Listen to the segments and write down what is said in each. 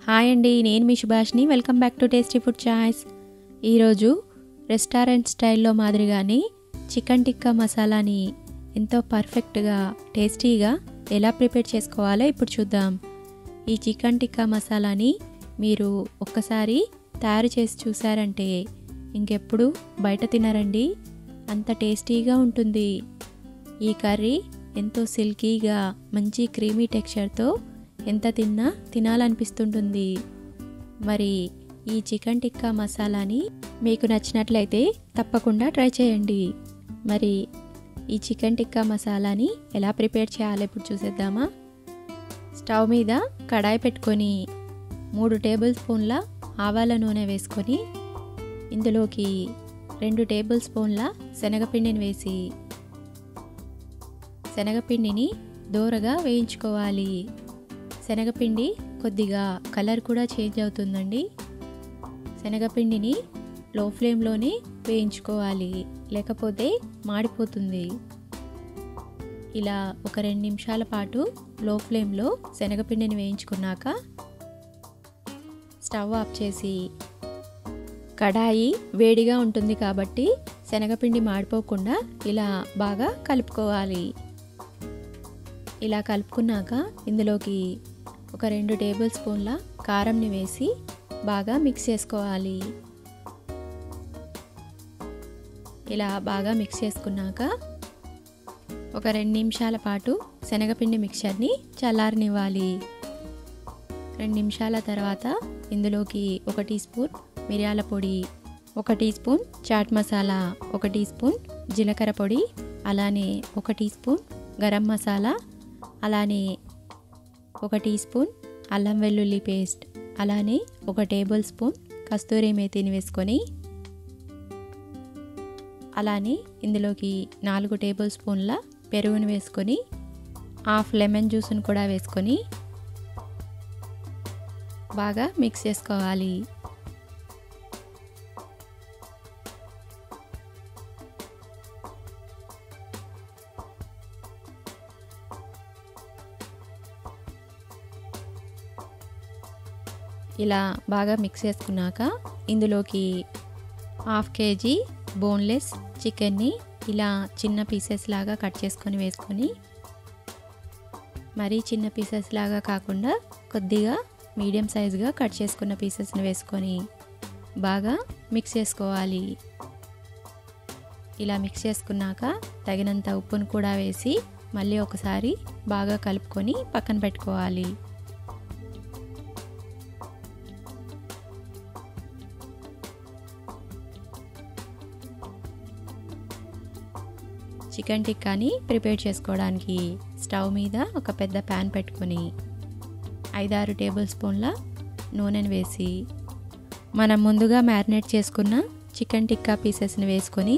hi అండి నేను మీ సుభాష్ని welcome back to tasty food choice ఈరోజు రెస్టారెంట్ స్టైల్లో మాదిరిగానే చికెన్ టిక్కా మసాలాని ఎంతో పర్ఫెక్ట్గా టేస్టీగా ఎలా ప్రిపేర్ చేసుకోవాలో ఇప్పుడు చూద్దాం ఈ చికెన్ టిక్కా మసాలాని మీరు ఒక్కసారి తయారు చేసి చూసారంటే ఇంకెప్పుడు బయట తినరండి అంత టేస్టీగా ఉంటుంది ఈ కర్రీ ఎంతో సిల్కీగా మంచి క్రీమీ టెక్స్చర్తో ఎంత తిన్నా తినాలనిపిస్తుంటుంది మరి ఈ చికెన్ టిక్కా మసాలాని మీకు నచ్చినట్లయితే తప్పకుండా ట్రై చేయండి మరి ఈ చికెన్ టిక్కా మసాలాని ఎలా ప్రిపేర్ చేయాలో ఇప్పుడు చూసేద్దామా స్టవ్ మీద కడాయి పెట్టుకొని మూడు టేబుల్ స్పూన్ల ఆవాల నూనె వేసుకొని ఇందులోకి రెండు టేబుల్ స్పూన్ల శనగపిండిని వేసి శనగపిండిని దూరగా వేయించుకోవాలి శనగపిండి కొద్దిగా కలర్ కూడా చేంజ్ అవుతుందండి శనగపిండిని లో ఫ్లేమ్లోనే వేయించుకోవాలి లేకపోతే మాడిపోతుంది ఇలా ఒక రెండు నిమిషాల పాటు లో ఫ్లేమ్లో శనగపిండిని వేయించుకున్నాక స్టవ్ ఆఫ్ చేసి కడాయి వేడిగా ఉంటుంది కాబట్టి శనగపిండి మాడిపోకుండా ఇలా బాగా కలుపుకోవాలి ఇలా కలుపుకున్నాక ఇందులోకి ఒక రెండు టేబుల్ స్పూన్ల కారంని వేసి బాగా మిక్స్ చేసుకోవాలి ఇలా బాగా మిక్స్ చేసుకున్నాక ఒక రెండు నిమిషాల పాటు శనగపిండి మిక్చర్ని చల్లారనివ్వాలి రెండు నిమిషాల తర్వాత ఇందులోకి ఒక టీ స్పూన్ మిరియాల పొడి ఒక టీ స్పూన్ చాట్ మసాలా ఒక టీ స్పూన్ జీలకర్ర పొడి అలానే ఒక టీ స్పూన్ గరం మసాలా అలానే ఒక టీ స్పూన్ అల్లం వెల్లుల్లి పేస్ట్ అలానే ఒక టేబుల్ స్పూన్ కస్తూరి మేతిని వేసుకొని అలానే ఇందులోకి నాలుగు టేబుల్ స్పూన్ల పెరుగును వేసుకొని హాఫ్ లెమన్ జ్యూస్ని కూడా వేసుకొని బాగా మిక్స్ చేసుకోవాలి ఇలా బాగా మిక్స్ చేసుకున్నాక ఇందులోకి హాఫ్ కేజీ బోన్లెస్ చికెన్ని ఇలా చిన్న పీసెస్ లాగా కట్ చేసుకొని వేసుకొని మరీ చిన్న పీసెస్ లాగా కాకుండా కొద్దిగా మీడియం సైజుగా కట్ చేసుకున్న పీసెస్ని వేసుకొని బాగా మిక్స్ చేసుకోవాలి ఇలా మిక్స్ చేసుకున్నాక తగినంత ఉప్పును కూడా వేసి మళ్ళీ ఒకసారి బాగా కలుపుకొని పక్కన పెట్టుకోవాలి చికెన్ టిక్కాని ప్రిపేర్ చేసుకోవడానికి స్టవ్ మీద ఒక పెద్ద ప్యాన్ పెట్టుకొని ఐదారు టేబుల్ స్పూన్ల నూనెను వేసి మనం ముందుగా మ్యారినేట్ చేసుకున్న చికెన్ టిక్కా పీసెస్ని వేసుకొని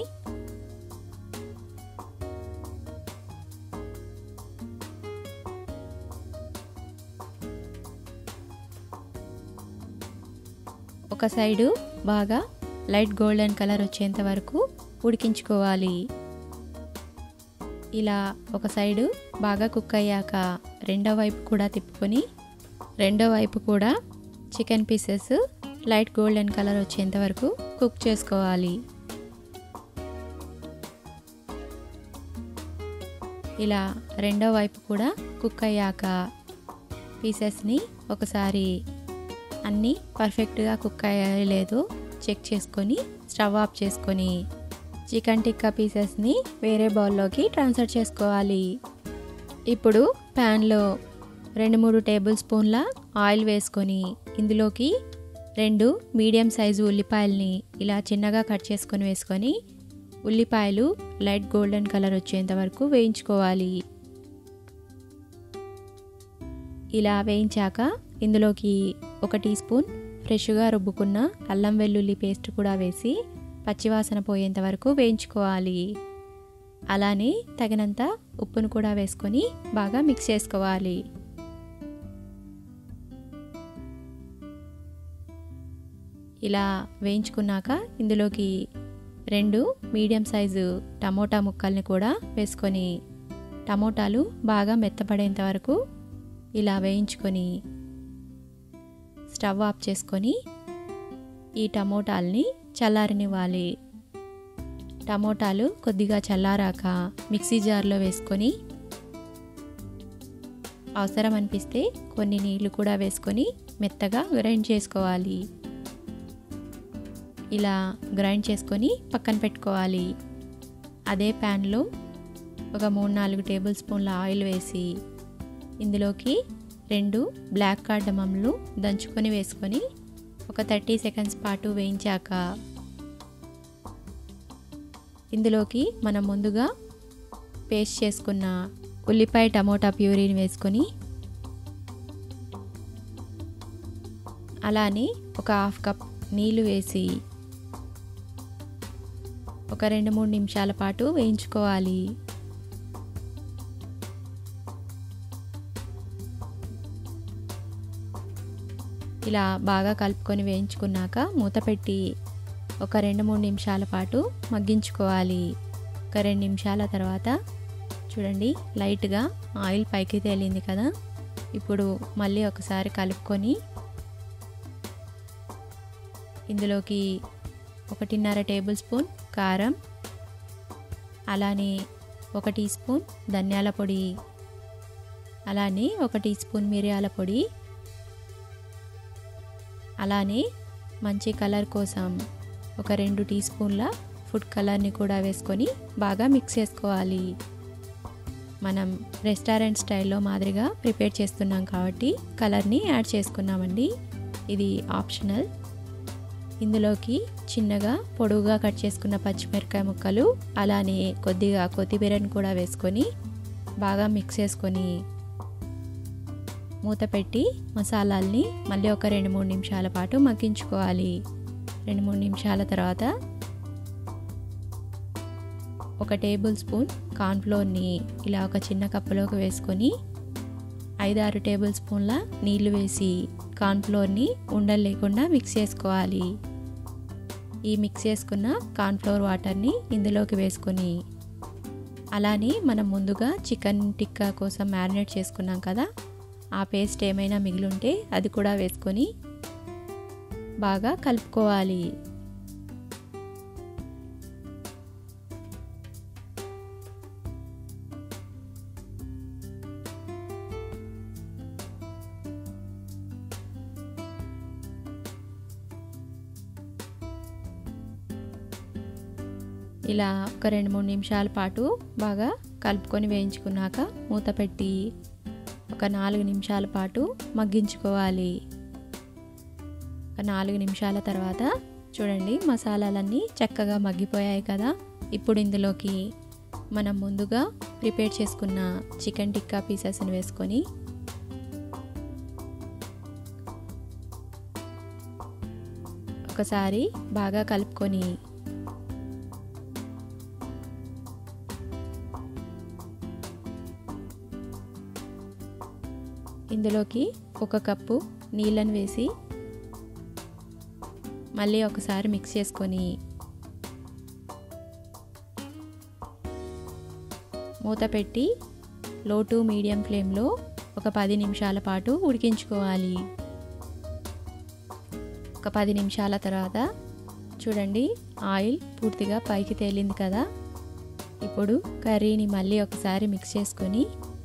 ఒక సైడు బాగా లైట్ గోల్డెన్ కలర్ వచ్చేంత వరకు ఉడికించుకోవాలి ఇలా ఒక సైడు బాగా కుక్ అయ్యాక రెండో వైపు కూడా తిప్పుకొని రెండో వైపు కూడా chicken pieces light golden colour వచ్చేంత వరకు కుక్ చేసుకోవాలి ఇలా రెండో వైపు కూడా కుక్ అయ్యాక పీసెస్ని ఒకసారి అన్నీ పర్ఫెక్ట్గా కుక్ అయ్యాయో లేదో చెక్ చేసుకొని స్టవ్ ఆఫ్ చేసుకొని చికెన్ టిక్కా పీసెస్ని వేరే బౌల్లోకి ట్రాన్స్ఫర్ చేసుకోవాలి ఇప్పుడు ప్యాన్లో రెండు మూడు టేబుల్ స్పూన్ల ఆయిల్ వేసుకొని ఇందులోకి రెండు మీడియం సైజు ఉల్లిపాయల్ని ఇలా చిన్నగా కట్ చేసుకొని వేసుకొని ఉల్లిపాయలు లైట్ గోల్డెన్ కలర్ వచ్చేంత వరకు వేయించుకోవాలి ఇలా వేయించాక ఇందులోకి ఒక టీ స్పూన్ ఫ్రెష్గా రుబ్బుకున్న అల్లం వెల్లుల్లి పేస్ట్ కూడా వేసి పచ్చివాసన పోయేంత వరకు వేయించుకోవాలి అలానే తగినంత ఉప్పును కూడా వేసుకొని బాగా మిక్స్ చేసుకోవాలి ఇలా వేయించుకున్నాక ఇందులోకి రెండు మీడియం సైజు టమోటా ముక్కల్ని కూడా వేసుకొని టమోటాలు బాగా మెత్తపడేంత వరకు ఇలా వేయించుకొని స్టవ్ ఆఫ్ చేసుకొని ఈ టమోటాల్ని చల్లారనివ్వాలి టమోటాలు కొద్దిగా చల్లారాక మిక్సీ జార్లో వేసుకొని అవసరం అనిపిస్తే కొన్ని నీళ్లు కూడా వేసుకొని మెత్తగా గ్రైండ్ చేసుకోవాలి ఇలా గ్రైండ్ చేసుకొని పక్కన పెట్టుకోవాలి అదే ప్యాన్లో ఒక మూడు నాలుగు టేబుల్ స్పూన్ల ఆయిల్ వేసి ఇందులోకి రెండు బ్లాక్ కార్డమమ్లు దంచుకొని వేసుకొని ఒక థర్టీ సెకండ్స్ పాటు వేయించాక ఇందులోకి మనం ముందుగా పేస్ట్ చేసుకున్న ఉల్లిపాయ టమోటా ప్యూరీని వేసుకొని అలానే ఒక హాఫ్ కప్ నీళ్లు వేసి ఒక రెండు మూడు నిమిషాల పాటు వేయించుకోవాలి ఇలా బాగా కలుపుకొని వేయించుకున్నాక మూత పెట్టి ఒక రెండు మూడు నిమిషాల పాటు మగ్గించుకోవాలి ఒక రెండు నిమిషాల తర్వాత చూడండి లైట్గా ఆయిల్ పైకి తేలింది కదా ఇప్పుడు మళ్ళీ ఒకసారి కలుపుకొని ఇందులోకి ఒకటిన్నర టేబుల్ స్పూన్ కారం అలానే ఒక టీ స్పూన్ ధనియాల పొడి అలానే ఒక టీ స్పూన్ మిరియాల పొడి అలానే మంచి కలర్ కోసం ఒక రెండు టీ స్పూన్ల ఫుడ్ కలర్ని కూడా వేసుకొని బాగా మిక్స్ చేసుకోవాలి మనం రెస్టారెంట్ స్టైల్లో మాదిరిగా ప్రిపేర్ చేస్తున్నాం కాబట్టి కలర్ని యాడ్ చేసుకున్నామండి ఇది ఆప్షనల్ ఇందులోకి చిన్నగా పొడువుగా కట్ చేసుకున్న పచ్చిమిరకాయ ముక్కలు అలానే కొద్దిగా కొత్తిమీరని కూడా వేసుకొని బాగా మిక్స్ చేసుకొని మూత పెట్టి మసాలాల్ని మళ్ళీ ఒక రెండు మూడు నిమిషాల పాటు మగ్గించుకోవాలి రెండు మూడు నిమిషాల తర్వాత ఒక టేబుల్ స్పూన్ కార్న్ఫ్లోర్ని ఇలా ఒక చిన్న కప్పులోకి వేసుకొని ఐదారు టేబుల్ స్పూన్ల నీళ్లు వేసి కార్న్ఫ్లోర్ని ఉండలు లేకుండా మిక్స్ చేసుకోవాలి ఈ మిక్స్ చేసుకున్న కార్న్ఫ్లోర్ వాటర్ని ఇందులోకి వేసుకొని అలానే మనం ముందుగా చికెన్ టిక్కా కోసం మ్యారినేట్ చేసుకున్నాం కదా ఆ పేస్ట్ ఏమైనా మిగిలింటే అది కూడా వేసుకొని బాగా కలుపుకోవాలి ఇలా ఒక రెండు మూడు నిమిషాల పాటు బాగా కలుపుకొని వేయించుకున్నాక మూత పెట్టి ఒక నాలుగు నిమిషాల పాటు మగ్గించుకోవాలి ఒక నాలుగు నిమిషాల తర్వాత చూడండి మసాలాలన్నీ చక్కగా మగ్గిపోయాయి కదా ఇప్పుడు ఇందులోకి మనం ముందుగా ప్రిపేర్ చేసుకున్న చికెన్ టిక్కా పీసెస్ని వేసుకొని ఒకసారి బాగా కలుపుకొని ఇందులోకి ఒక కప్పు నీళ్ళని వేసి మళ్ళీ ఒకసారి మిక్స్ చేసుకొని మూత పెట్టి లో టు మీడియం ఫ్లేమ్లో ఒక పది నిమిషాల పాటు ఉడికించుకోవాలి ఒక పది నిమిషాల తర్వాత చూడండి ఆయిల్ పూర్తిగా పైకి తేలింది కదా ఇప్పుడు కర్రీని మళ్ళీ ఒకసారి మిక్స్ చేసుకొని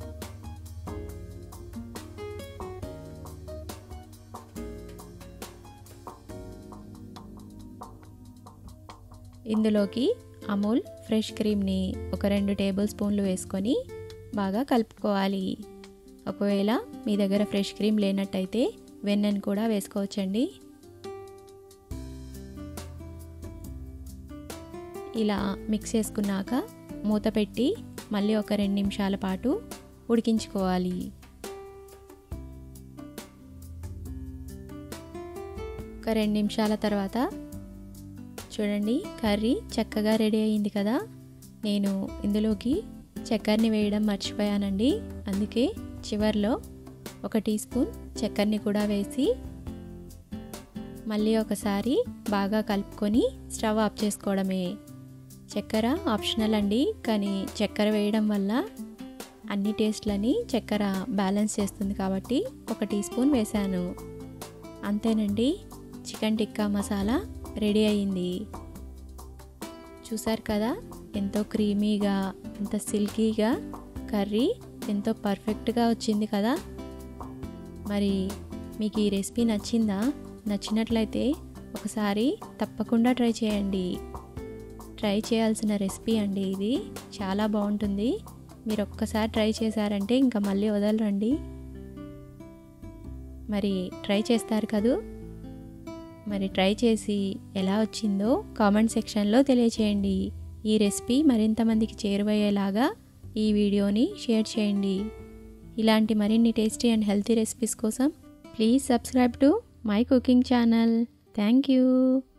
ఇందులోకి అమూల్ ఫ్రెష్ క్రీమ్ని ఒక రెండు టేబుల్ స్పూన్లు వేసుకొని బాగా కలుపుకోవాలి ఒకవేళ మీ దగ్గర ఫ్రెష్ క్రీమ్ లేనట్టయితే వెన్నెను కూడా వేసుకోవచ్చండి ఇలా మిక్స్ చేసుకున్నాక మూత పెట్టి మళ్ళీ ఒక రెండు నిమిషాల పాటు ఉడికించుకోవాలి ఒక రెండు నిమిషాల తర్వాత చూడండి కర్రీ చక్కగా రెడీ అయింది కదా నేను ఇందులోకి చక్కెరని వేయడం మర్చిపోయానండి అందుకే చివర్లో ఒక టీ స్పూన్ చక్కెరని కూడా వేసి మళ్ళీ ఒకసారి బాగా కలుపుకొని స్టవ్ ఆఫ్ చేసుకోవడమే చక్కెర ఆప్షనల్ అండి కానీ చక్కెర వేయడం వల్ల అన్ని టేస్ట్లని చక్కెర బ్యాలెన్స్ చేస్తుంది కాబట్టి ఒక టీ స్పూన్ వేశాను అంతేనండి చికెన్ టిక్కా మసాలా రెడీ అయింది చూసారు కదా ఎంతో క్రీమీగా ఎంత సిల్కీగా కర్రీ ఎంతో పర్ఫెక్ట్గా వచ్చింది కదా మరి మీకు ఈ రెసిపీ నచ్చిందా నచ్చినట్లయితే ఒకసారి తప్పకుండా ట్రై చేయండి ట్రై చేయాల్సిన రెసిపీ అండి ఇది చాలా బాగుంటుంది మీరు ఒక్కసారి ట్రై చేశారంటే ఇంకా మళ్ళీ వదలరండి మరి ట్రై చేస్తారు కదూ మరి ట్రై చేసి ఎలా వచ్చిందో కామెంట్ సెక్షన్లో తెలియచేయండి ఈ రెసిపీ మరింత మందికి చేరువయ్యేలాగా ఈ వీడియోని షేర్ చేయండి ఇలాంటి మరిన్ని టేస్టీ అండ్ హెల్తీ రెసిపీస్ కోసం please subscribe to my cooking channel thank you